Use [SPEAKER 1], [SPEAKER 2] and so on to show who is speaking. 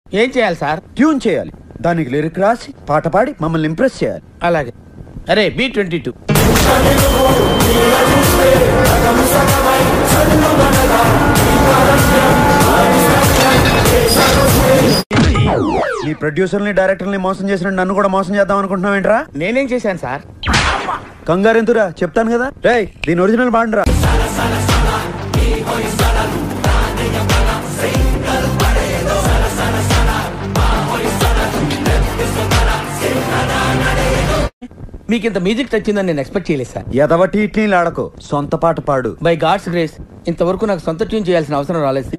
[SPEAKER 1] ఏం చేయాలి sir
[SPEAKER 2] tune చేయాలి దానికి లిరిక్ రాసి పాట పాడి మమ్మల్ని ఇంప్రెస్ చేయాలి
[SPEAKER 1] అలాగే అరే బి ట్వంటీ టూ
[SPEAKER 2] నీ ప్రొడ్యూసర్ని డైరెక్టర్ని మోసం చేసిన నన్ను కూడా మోసం చేద్దాం అనుకుంటున్నావు ఏంట్రా
[SPEAKER 1] నేనేం చేశాను సార్
[SPEAKER 2] కంగారు ఎంతురా చెప్తాను కదా రేయ్ దీని ఒరిజినల్ బాండ్రా
[SPEAKER 1] మీకు ఇంత మ్యూజిక్ వచ్చిందని నేను ఎక్స్పెక్ట్ చేయలేదు సార్
[SPEAKER 2] ఎదవటి ఇట్లీలు ఆడకు సొంత పాట పాడు
[SPEAKER 1] బై గాడ్స్ గ్రేస్ ఇంతవరకు నాకు సొంత ట్యూన్ చేయాల్సిన అవసరం రాలేదు